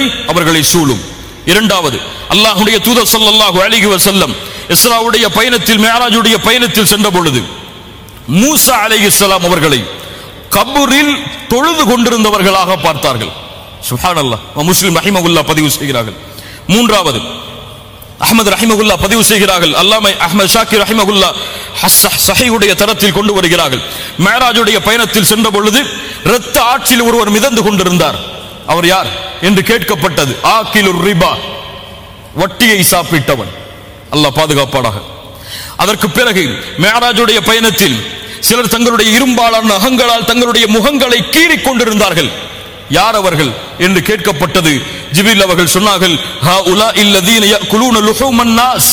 அவர்களை சூழும் இரண்டாவது அல்லாஹ்வுடைய தூதர் ஸல்லல்லாஹு அலைஹி வஸல்லம் இஸ்ராவுடைய பயணத்தில் மேராஜுடைய பயணத்தில் சென்ற பொழுது மூசா அலைஹிஸ்ஸலாம் அவர்களை கபூரில் தொழுது கொண்டிருந்தவர்களாக பார்த்தார்கள் சுப்ஹானல்லாஹ் முஸ்லிம் ரஹிமகுல்லா பதிவு செய்கிறார்கள் மூன்றாவது அஹ்மது ரஹிமகுல்லா பதிவு செய்கிறார்கள் அல்லாமை அஹ்மது ஷாக்கிர் ரஹிமகுல்லா சஹீஹுடைய தரத்தில் கொண்டு வருகிறார்கள் மேராஜுடைய பயணத்தில் சென்ற பொழுது இரத்த ஆட்சியில் ஒருவர் மிதந்து கொண்டிருந்தார் அவர் யார் என்று கேட்கப்பட்டது ஆக்கிலுர் ரிபா வட்டியை சாப்பிட்டவன் அல்லாஹ் பாதுகாப்பாடாக அதற்கு பிறகு மேராஜுடைய பயணத்தில் சிலர் தங்களுடைய இரும்பாலான நகங்களால் தங்களுடைய முகங்களை கீறிக் கொண்டிருந்தார்கள் யார் அவர்கள் என்று கேட்கப்பட்டது ஜிபில் அவர்கள் சொன்னார்கள் ஹா உலா இல்லதீன யக்குலூன லுஹூமன் நாஸ்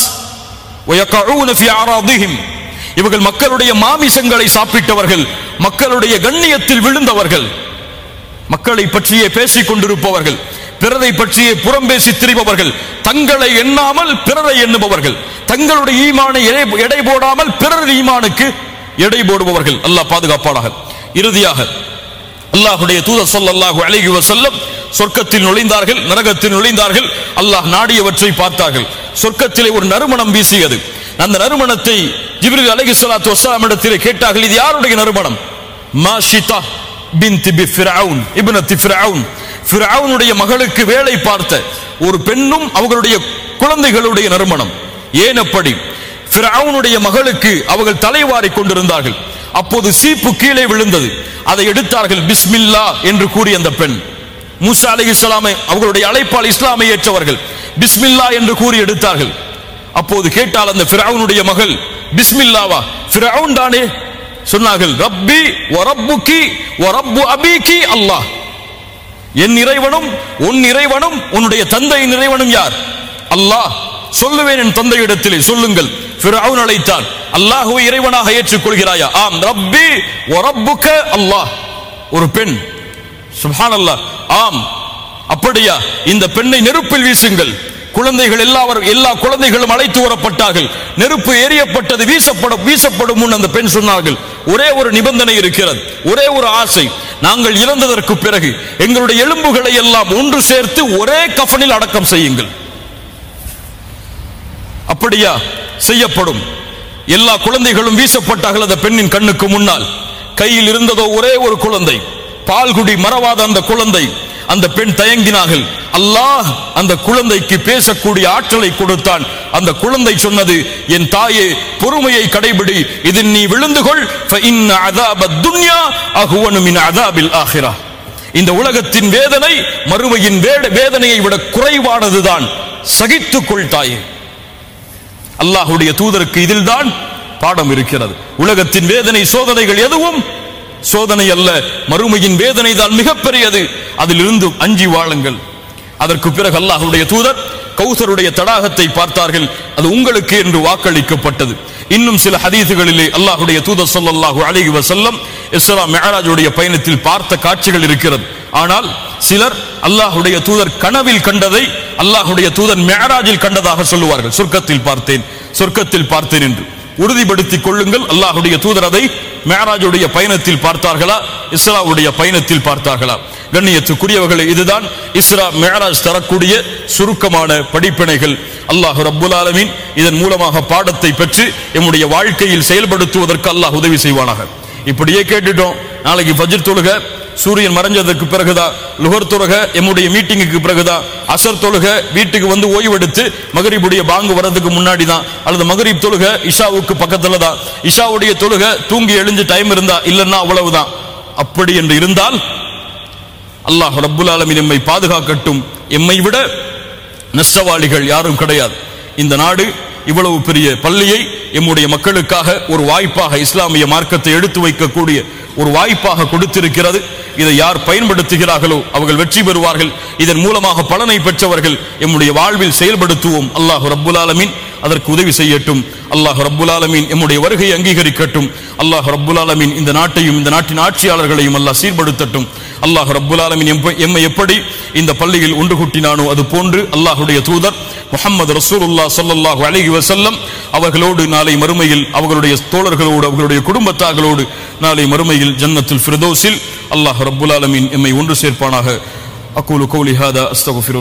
வயகஊன ஃபி அராதிஹிம் இவர்கள் மக்களுடைய மாமிசங்களை சாப்பிட்டவர்கள் மக்களுடைய கண்ணியத்தில் விழுந்தவர்கள் மக்களை பற்றியே பேசிக் கொண்டிருப்பவர்கள் பிறரை பற்றியே புறம் பேசி திரிபவர்கள் தங்களை எண்ணாமல் பிறரை எண்ணுபவர்கள் தங்களுடைய ஈமானை எடை எடை போடாமல் பிறர் ஈமானுக்கு எடை போடுபவர்கள் அல்லாஹ் பாதுகாப்பானாக இறுதியாக அல்லாஹ்வுடைய தூதர் ஸல்லல்லாஹு அலைஹி வஸல்லம் சொர்க்கத்தில் நுழைந்தார்கள் நரகத்தில் நுழைந்தார்கள் அல்லாஹ் நாடியவற்றை பார்த்தார்கள் சொர்க்கத்திலே ஒரு நறுமணம் வீசியது அந்த நறுமணத்தை ஜிப்ரீல் அலைஹிஸ்ஸலாத்து வஸலாம் இடத்திலே கேட்டார்கள் இது யாருடைய நறுமணம் மாஷிதா பின்த் பி ஃபிரவுன் இப்னத் ஃபிரவுன் ஃபிரவுனுடைய மகளுக்கு வேலை பார்த்த ஒரு பெண்ணும் அவர்களுடைய குழந்தைகளுடைய நறுமணம் ஏன் அப்படி ஃபிரவுனுடைய மகளுக்கு அவர்கள் தலைவாரி கொண்டிருந்தார்கள் அப்போது சீப்பு கீழே விழுந்தது அதை எடுத்தார்கள் பிஸ்மில்லா என்று கூறிய அந்த பெண் மூசா அலைஹிஸ்ஸலாமை அவர்களுடைய அழைப்பால் இஸ்லாமை ஏற்றவர்கள் பிஸ்மில்லா என்று கூறி எடுத்தார்கள் அப்போது கேட்டால் அந்த ஃபிரவுனுடைய மகள் பிஸ்மில்லாவா ஃபிரவுன் தானே சொன்னார்கள் ரப்பி வரப்புக்கி வரப்பு அபிகி அல்லாஹ் என் இறைவனும் உன் இறைவனும் உன்னுடைய தந்தையின் இறைவனும் யார் அல்லாஹ் சொல்லுவேன் என் தந்தையிடத்திலே சொல்லுங்கள் ஃபிரவுன் அழைத்தான் அல்லாஹுவை இறைவனாக ஏற்றுக்கொள்கிறாயா ஆம் ரப்பி வரப்புக அல்லாஹ் ஒரு பெண் சுப்ஹானல்லாஹ் ஆம் அப்படியா இந்த பெண்ணை நெருப்பில் வீசுங்கள் குழந்தைகள் எல்லாரும் எல்லா குழந்தைகளும் அழைத்து வரப்பட்டார்கள் நெருப்பு எரியப்பட்டது வீசப்படும் வீசப்படும் முன் அந்த பெண் சொன்னார்கள் ஒரே ஒரு நிபந்தனை இருக்கிறது ஒரே ஒரு ஆசை நாங்கள் இறந்ததற்கு பிறகு எங்களுடைய எலும்புகளை எல்லாம் ஒன்று சேர்த்து ஒரே கஃனில் அடக்கம் செய்யுங்கள் அப்படியா செய்யப்படும் எல்லா குழந்தைகளும் வீசப்பட்டார்கள் அந்த பெண்ணின் கண்ணுக்கு முன்னால் கையில் இருந்ததோ ஒரே ஒரு குழந்தை பால்குடி மறவாத அந்த குழந்தை அந்த பெண் தயங்கினார்கள் அல்லாஹ் அந்த குழந்தைக்கு பேசக்கூடிய ஆற்றலை கொடுத்தான் அந்த குழந்தை சொன்னது என் தாயே பொறுமையை கடைபிடி இதில் நீ விழுந்து கொள் فإن عذاب الدنيا أهون من عذاب الآخرة இந்த உலகத்தின் வேதனை மறுமையின் வேட- வேதனையை விட குறைவானதுதான் சகித்துக்கொள் தாயே அல்லாஹ்வுடைய தூதருக்கு இதில்தான் பாடம் இருக்கிறது உலகத்தின் வேதனை சோதனைகள் எதுவும் சோதனை அல்ல மறுமையின் வேதனை தான் மிகப்பெரியது அதிலிருந்து அஞ்சி வாழுங்கள் அதற்கு பிறகு அல்லாஹ்வுடைய தூதர் கௌசருடைய தடாகத்தை பார்த்தார்கள் அது உங்களுக்கு என்று வாக்களிக்கப்பட்டது இன்னும் சில ஹதீசுகளிலே அல்லாஹ்வுடைய தூதர் ஸல்லல்லாஹு அலைஹி வஸல்லம் இஸ்ரா மிஅராஜுடைய பயணத்தில் பார்த்த காட்சிகள் இருக்கிறது ஆனால் சிலர் அல்லாஹ்வுடைய தூதர் கனவில் கண்டதை அல்லாஹ்வுடைய தூதர் மிஅராஜில் கண்டதாக சொல்லுவார்கள் சொர்க்கத்தில் பார்த்தேன் சொர்க்கத்தில் பார்த்தேன் என்று உறுதிப்படுத்திக் கொள்ளுங்கள் அல்லாஹ்வுடைய தூதர் அதை மேராஜுடைய பயணத்தில் பார்த்தார்களா இஸ்ராவுடைய பயணத்தில் பார்த்தார்களா கண்ணியத்துக்குரியவர்களே இதுதான் இஸ்ரா மேராஜ் தரக்கூடிய சுருக்கமான படிப்பினைகள் அல்லாஹ் ரப்புல் ஆலமீன் இதன் மூலமாக பாடத்தை பெற்று எம்முடைய வாழ்க்கையில் செயல்படுத்துவதற்கு அல்லாஹ் உதவி செய்வானாக இப்படியே கேட்டுட்டோம் நாளைக்கு ஃபஜ்ர் தொழுக சூரியன் மறைஞ்சதுக்கு பிறகுதான் லுகர் தொழுக எம்முடைய மீட்டிங்குக்கு பிறகுதான் அசர் தொழுக வீட்டுக்கு வந்து ஓய்வெடுத்து மகரிபுடைய பாங்கு வர்றதுக்கு முன்னாடி தான் அல்லது மகரிப் தொழுக இஷாவுக்கு பக்கத்துல தான் இஷாவுடைய தொழுக தூங்கி எழுந்து டைம் இருந்தா இல்லைன்னா அவ்வளவுதான் அப்படி என்று இருந்தால் அல்லாஹ் ரப்புல் ஆலமீன் எம்மை பாதுகாக்கட்டும் எம்மை விட நஷ்டவாளிகள் யாரும் கிடையாது இந்த நாடு இவ்வளவு பெரிய பள்ளியை எம்முடைய மக்களுக்காக ஒரு வாய்ப்பாக இஸ்லாமிய மார்க்கத்தை எடுத்து வைக்கக்கூடிய ஒரு வாய்ப்பாக கொடுத்திருக்கிறது இதை யார் பயன்படுத்துகிறார்களோ அவர்கள் வெற்றி பெறுவார்கள் இதன் மூலமாக பலனை பெற்றவர்கள் எம்முடைய வாழ்வில் செயல்படுத்துவோம் அல்லாஹ் ரப்புல் ஆலமீன் அதற்கு உதவி செய்யட்டும் அல்லாஹ் ரப்புல் ஆலமீன் எம்முடைய வருகையை அங்கீகரிக்கட்டும் அல்லாஹ் ரப்புல் ஆலமீன் இந்த நாட்டையும் இந்த நாட்டின் ஆட்சியாளர்களையும் அல்லாஹ் சீர்படுத்தட்டும் அல்லாஹ் ரப்புல் ஆலமீன் எம்ப- எம்மை எப்படி இந்த பள்ளியில் ஒன்று கூட்டினானோ அது போன்று அல்லாஹ்வுடைய தூதர் முஹம்மது ரசூலுல்லாஹ் ஸல்லல்லாஹு அலைஹி வஸல்லம் அவர்களோடு நாளை மறுமையில் அவர்களுடைய தோழர்களோடு அவர்களுடைய குடும்பத்தார்களோடு நாளை மறுமையில் ஜன்னத்துல் ஃபிர்தௌஸில் அல்லாஹ் ரப்புல் ஆலமீன் எம்மை ஒன்று சேர்ப்பானாக அக்கூலு கௌலி ஹாதா அஸ்தக்ஃபிரு